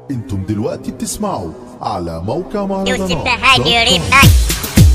انتم دلوقتي بتسمعوا على موقع يوسف مهرجانات بهاني دوت كوم. ريماكس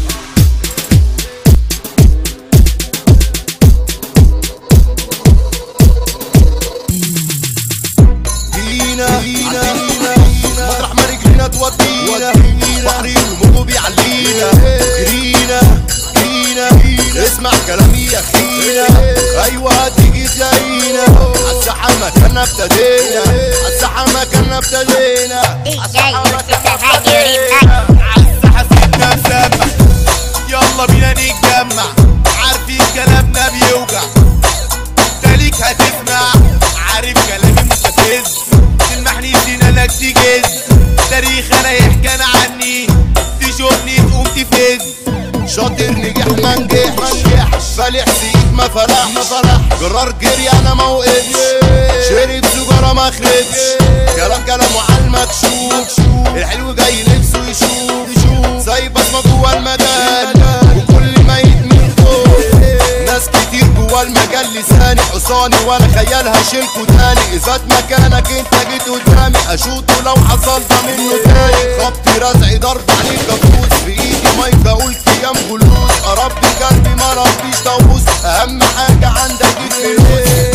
فينا فينا مطرح ما رجلينا تودينا بحري وموجه بيعلينا جرينا جرينا اسمع كلامي يا اخينا ايوه هتيجي تلاقينا عالساحه مكاننا ابتدينا عالساحه مكاننا ابتدينا دي جي يوسف بهاني ريماكس عالساحه سيبنا مسمع يلا بينا نتجمع عارفين كلامنا بيوجع تاليك هتسمع عارف كلامي مستفز تلمحني سنانك تجز تاريخ انا يحكي انا عني تشوفني تقوم تفز شاطر نجح ما نجحش فالح سيد ما فرح ما فرح جرار جري انا ما وقفش شرب سجارة ما خربش كلام كلامه على المكشوف الحلو جاي نفسه يشوف يشوف زي بصمة جوه المجال وكل ما يتميل فوق ناس كتير جوا المجال لساني حصاني وانا خيال هشيلكوا تاني اذا مكانك انت جيت قدامي اشوطه لو حصل ده منه تاني خبطي رزعي ضرب عليك كابوس بايدي مايك اقول قيام جلوس اربي قلبي ما ربيش طاووس اهم حاجه عندك الفلوس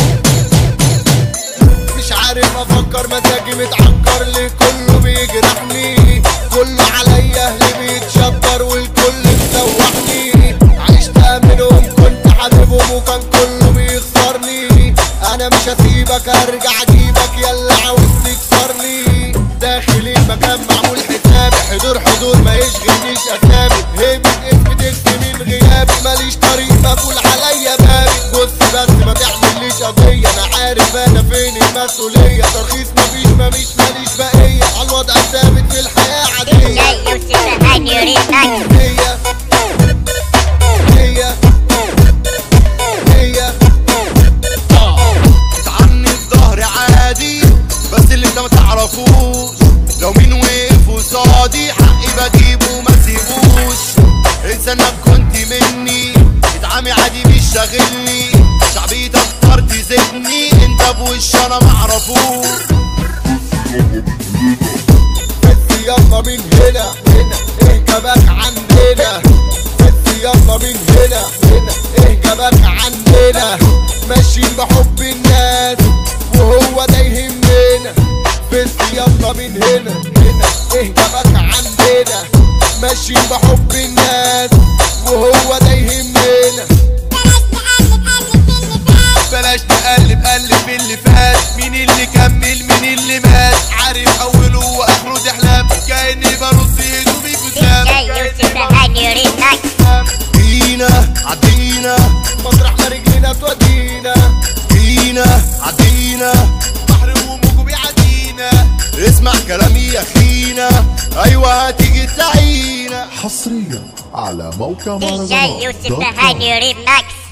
مش عارف افكر مزاجي متعكر ليه كله بيجرحني كله عليا اهلي بيتشطر والكل مسوحني عشت منهم كنت حبيبهم وكان كله بيخسرني انا مش هسيبك ارجع اجيبك يلا عاوز تكسرني داخل المكان معمول حسابي حضور حضور ما يشغلنيش اسامي هيبة اسمي تكفي من غيابي ماليش طريق مقفول عليا بابي بص بس ما تعمليش قضية انا عارف انا فين المسؤولية ترخيص مفيش مفيش ماليش بقية على الوضع الثابت في الحياة دي عادية جي يوسف بهاني ريماكس هي هي هي عني الظهر عادي بس اللي انت ما تعرفوش لو مين وقف قصادي حقي بجيبه ما سيبوش انسى انك كنت مني اتعامي عادي مش شاغلني شعبيتك اكتر تزيدني انت بوش انا معرفوش بس يلا من هنا هنا اهجبك عندنا بس يلا من هنا هنا اهجبك عندنا ماشيين بحب الناس وهو ده يهمنا بس يلا من هنا هنا اهجبك عندنا ماشيين بحب الناس وهو ده يهمنا بلاش نقلب قلب في اللي فات مين اللي كمل مين اللي مات عارف اوله واخره تحلم كاني برص هدومي دي قدام جي يوسف بهاني ريماكس جينا عدينا مطرح ما رجلينا تودينا جينا عدينا بحر وموجه بيعدينا اسمع كلامي يا اخينا ايوه هتيجي تلاقينا حصريا على موقع دي جي مهرجانات يوسف دوت كوم. بهاني ريماكس